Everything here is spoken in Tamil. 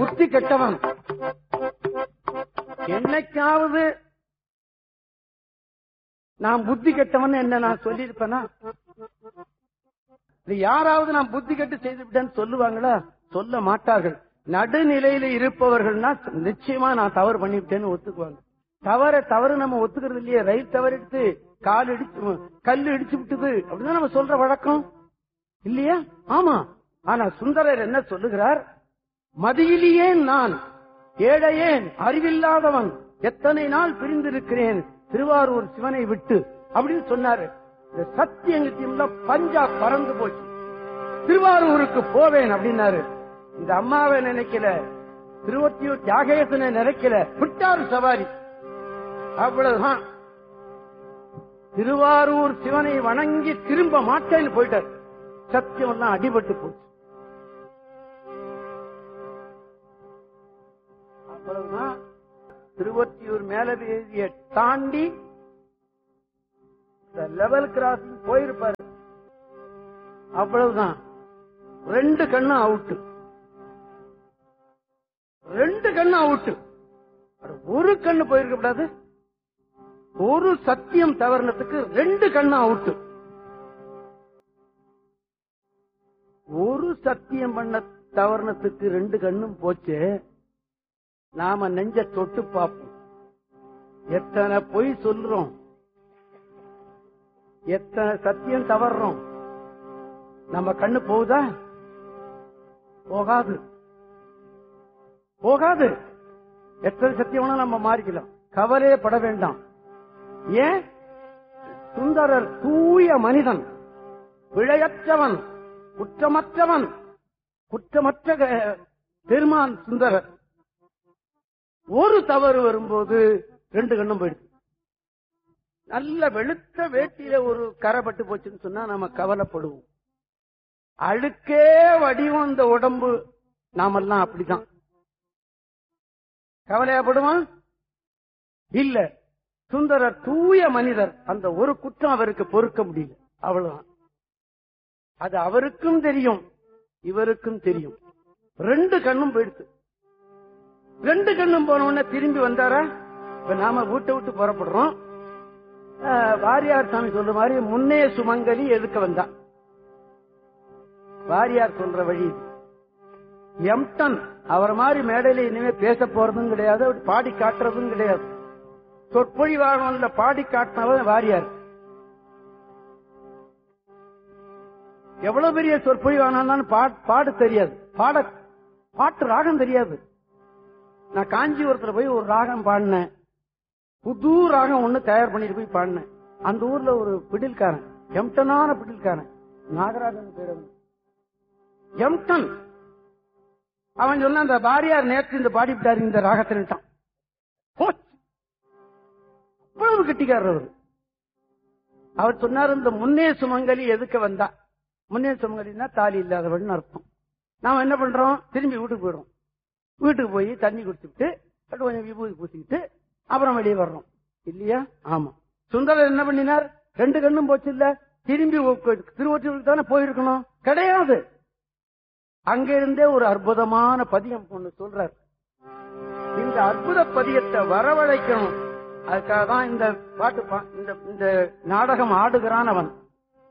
புத்தி கெட்டவன் என்னைக்காவது நான் புத்தி கெட்டவன் என்ன நான் சொல்லியிருப்பேனா இது யாராவது நான் புத்தி கெட்டு செய்து விட்டேன்னு சொல்லுவாங்களா சொல்ல மாட்டார்கள் நடுநிலையில இருப்பவர்கள்னா நிச்சயமா நான் தவறு பண்ணிவிட்டேன்னு ஒத்துக்குவாங்க தவற தவறு நம்ம ஒத்துக்கிறது இல்லையே ரயில் தவறிடுத்து கால் இடிச்சு கல் இடிச்சு விட்டது அப்படிதான் நம்ம சொல்ற வழக்கம் இல்லையா ஆமா ஆனா சுந்தரர் என்ன சொல்லுகிறார் மதியிலேயே நான் ஏழையேன் அறிவில்லாதவன் எத்தனை நாள் பிரிந்திருக்கிறேன் திருவாரூர் சிவனை விட்டு அப்படின்னு சொன்னாரு இந்த சத்தியங்கத்தியம் பஞ்சா பறந்து போச்சு திருவாரூருக்கு போவேன் அப்படின்னாரு இந்த அம்மாவை நினைக்கல திருவத்தியூர் தியாகேசனை நினைக்கல விட்டாரு சவாரி அவ்வளவுதான் திருவாரூர் சிவனை வணங்கி திரும்ப மாட்டேன்னு போயிட்டார் சத்தியம் எல்லாம் அடிபட்டு போச்சு அவ்வளவுதான் திருவொற்றியூர் மேலவேதிய தாண்டி லெவல் கிராசிங் போயிருப்பாரு அவ்வளவுதான் ரெண்டு கண்ணும் அவுட்டு ரெண்டு கண்ணு அவுட்டு ஒரு கண்ணு போயிருக்க கூடாது ஒரு சத்தியம் தவறுனதுக்கு ரெண்டு கண்ணு அவுட்டு ஒரு சத்தியம் பண்ண தவறுனத்துக்கு ரெண்டு கண்ணும் போச்சு நாம நெஞ்ச தொட்டு பார்ப்போம் எத்தனை பொய் சொல்றோம் எத்தனை சத்தியம் தவறுறோம் நம்ம கண்ணு போகுதா போகாது போகாது எத்தனை சத்தியம்னா நம்ம மாறிக்கலாம் கவலையே பட வேண்டாம் ஏன் சுந்தரர் தூய மனிதன் பிழையற்றவன் குற்றமற்றவன் குற்றமற்ற க- பெருமான் சுந்தரர் ஒரு தவறு வரும்போது ரெண்டு கண்ணும் போயிடுது நல்ல வெளுத்த வேட்டியில ஒரு கரை பட்டு போச்சுன்னு சொன்னா நம்ம கவலைப்படுவோம் அழுக்கே வடிவம் இந்த உடம்பு நாமெல்லாம் அப்படிதான் கவலையாப்படுவான் இல்ல சுந்தரர் தூய மனிதர் அந்த ஒரு குற்றம் அவருக்கு பொறுக்க முடியல அவ்வளவுதான் அது அவருக்கும் தெரியும் இவருக்கும் தெரியும் ரெண்டு கண்ணும் போயிடுச்சு ரெண்டு கண்ணும் போன உடனே திரும்பி வந்தாரா இப்ப நாம வீட்டை விட்டு புறப்படுறோம் ஆஹ், வாரியார் சாமி சொல்ற மாதிரி முன்னே சுமங்கலி எதுக்க வந்தா வாரியார் சொல்ற வழி இது. எம்டன் அவர் மாதிரி மேடையில இனிமே பேச போறதும் கிடையாது அவர் பாடி காட்டுறதும் கிடையாது சொற்பொழிவாளன்ல பாடி காட்டினவன் வாரியார் எவ்வளவு பெரிய சொற்பொழிவானாலும் பாடு தெரியாது பாட பாட்டு ராகம் தெரியாது நான் காஞ்சிபுரத்துல போய் ஒரு ராகம் பாடினேன் புது ராகம் ஒண்ணு தயார் பண்ணிட்டு போய் பாடினேன் அந்த ஊர்ல ஒரு பிடில்காரன் எம்டனான பிடில்காரன் நாகராஜன் பேர் அவன். எம்டன் அவன் சொன்ன அந்த பாரியார் நேற்று இந்த பாடிவிட்டாரு இந்த ராகத்தின்ட்டான் போச்சு. அவ்வளவு கெட்டிக்காரர் அவர் அவர் சொன்னார் இந்த முன்னே சுமங்கலி எதுக்கு வந்தா முன்னே சுமங்கலின்னா தாலி இல்லாதவன் அர்த்தம் நாம என்ன பண்றோம் திரும்பி வீட்டுக்கு போயிடுறோம் வீட்டுக்கு போய் தண்ணி குடிச்சுட்டு அப்புறம் கொஞ்சம் விபூதி பூசிக்கிட்டு அப்புறம் வெளியே வர்றோம் இல்லையா ஆமா சுந்தரர் என்ன பண்ணினார் ரெண்டு கண்ணும் போச்சு இல்ல திரும்பி திருவொற்றியூருக்கு தானே போயிருக்கணும் கிடையாது அங்க இருந்தே ஒரு அற்புதமான பதியம் ஒண்ணு சொல்றார் இந்த அற்புத பதியத்தை வரவழைக்கணும் அதுக்காக தான் இந்த பாட்டு பா- இந்த இந்த நாடகம் ஆடுகிறான் அவன்